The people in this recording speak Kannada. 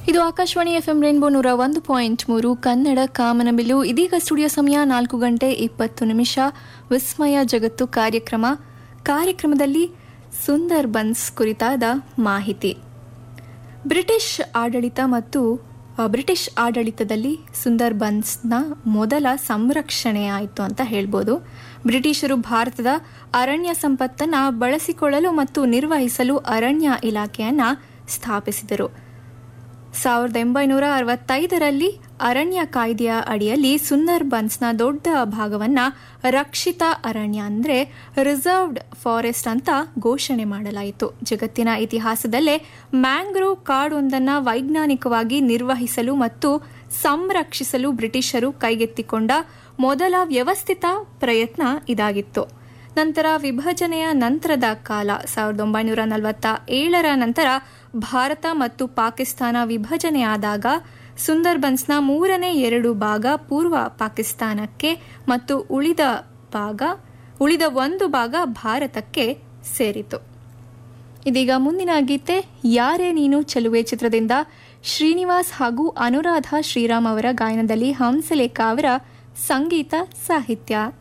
ಇದು ಆಕಾಶವಾಣಿ ಎಫ್ಎಂ ರೇನ್ಬೋ ನೂರ ಒಂದು ಪಾಯಿಂಟ್ ಮೂರು ಕನ್ನಡ ಕಾಮನಬಿಲ್ಲು ಇದೀಗ ಸ್ಟುಡಿಯೋ ಸಮಯ ನಾಲ್ಕು ಗಂಟೆ ಇಪ್ಪತ್ತು ನಿಮಿಷ ವಿಸ್ಮಯ ಜಗತ್ತು ಕಾರ್ಯಕ್ರಮ ಕಾರ್ಯಕ್ರಮದಲ್ಲಿ ಸುಂದರ್ ಬನ್ಸ್ ಕುರಿತಾದ ಮಾಹಿತಿ ಬ್ರಿಟಿಷ್ ಆಡಳಿತ ಮತ್ತು ಆ, ಬ್ರಿಟಿಷ್ ಆಡಳಿತದಲ್ಲಿ ಸುಂದರ್ ಬನ್ಸ್ನ ಮೊದಲ ಸಂರಕ್ಷಣೆ ಆಯಿತು ಅಂತ ಹೇಳ್ಬೋದು ಬ್ರಿಟಿಷರು ಭಾರತದ ಅರಣ್ಯ ಸಂಪತ್ತನ್ನ ಬಳಸಿಕೊಳ್ಳಲು ಮತ್ತು ನಿರ್ವಹಿಸಲು ಅರಣ್ಯ ಇಲಾಖೆಯನ್ನ ಸ್ಥಾಪಿಸಿದರು ಸಾವಿರದ ಒಂಬೈನೂರ ಅರವತ್ತೈದರಲ್ಲಿ ಅರಣ್ಯ ಕಾಯ್ದೆಯ ಅಡಿಯಲ್ಲಿ ಸುಂದರ್ ಬನ್ಸ್ನ ದೊಡ್ಡ ಭಾಗವನ್ನ ರಕ್ಷಿತ ಅರಣ್ಯ ಅಂದ್ರೆ ರಿಸರ್ವ್ಡ್ ಫಾರೆಸ್ಟ್ ಅಂತ ಘೋಷಣೆ ಮಾಡಲಾಯಿತು ಜಗತ್ತಿನ ಇತಿಹಾಸದಲ್ಲೇ ಮ್ಯಾಂಗ್ರೋವ್ ಕಾಡೊಂದನ್ನು ವೈಜ್ಞಾನಿಕವಾಗಿ ನಿರ್ವಹಿಸಲು ಮತ್ತು ಸಂರಕ್ಷಿಸಲು ಬ್ರಿಟಿಷರು ಕೈಗೆತ್ತಿಕೊಂಡ ಮೊದಲ ವ್ಯವಸ್ಥಿತ ಪ್ರಯತ್ನ ಇದಾಗಿತ್ತು ನಂತರ ವಿಭಜನೆಯ ನಂತರದ ಕಾಲ ಸಾವಿರದ ಒಂಬೈನೂರ ನಲವತ್ತ ಏಳರ ನಂತರ ಭಾರತ ಮತ್ತು ಪಾಕಿಸ್ತಾನ ವಿಭಜನೆಯಾದಾಗ ಸುಂದರ್ಬನ್ಸ್ನ ಮೂರನೇ ಎರಡು ಭಾಗ ಪೂರ್ವ ಪಾಕಿಸ್ತಾನಕ್ಕೆ ಮತ್ತು ಉಳಿದ ಭಾಗ ಉಳಿದ ಒಂದು ಭಾಗ ಭಾರತಕ್ಕೆ ಸೇರಿತು ಇದೀಗ ಮುಂದಿನ ಗೀತೆ ಯಾರೇ ನೀನು ಚೆಲುವೆ ಚಿತ್ರದಿಂದ ಶ್ರೀನಿವಾಸ್ ಹಾಗೂ ಅನುರಾಧ ಶ್ರೀರಾಮ್ ಅವರ ಗಾಯನದಲ್ಲಿ ಹಂಸಲೇಖ ಅವರ ಸಂಗೀತ ಸಾಹಿತ್ಯ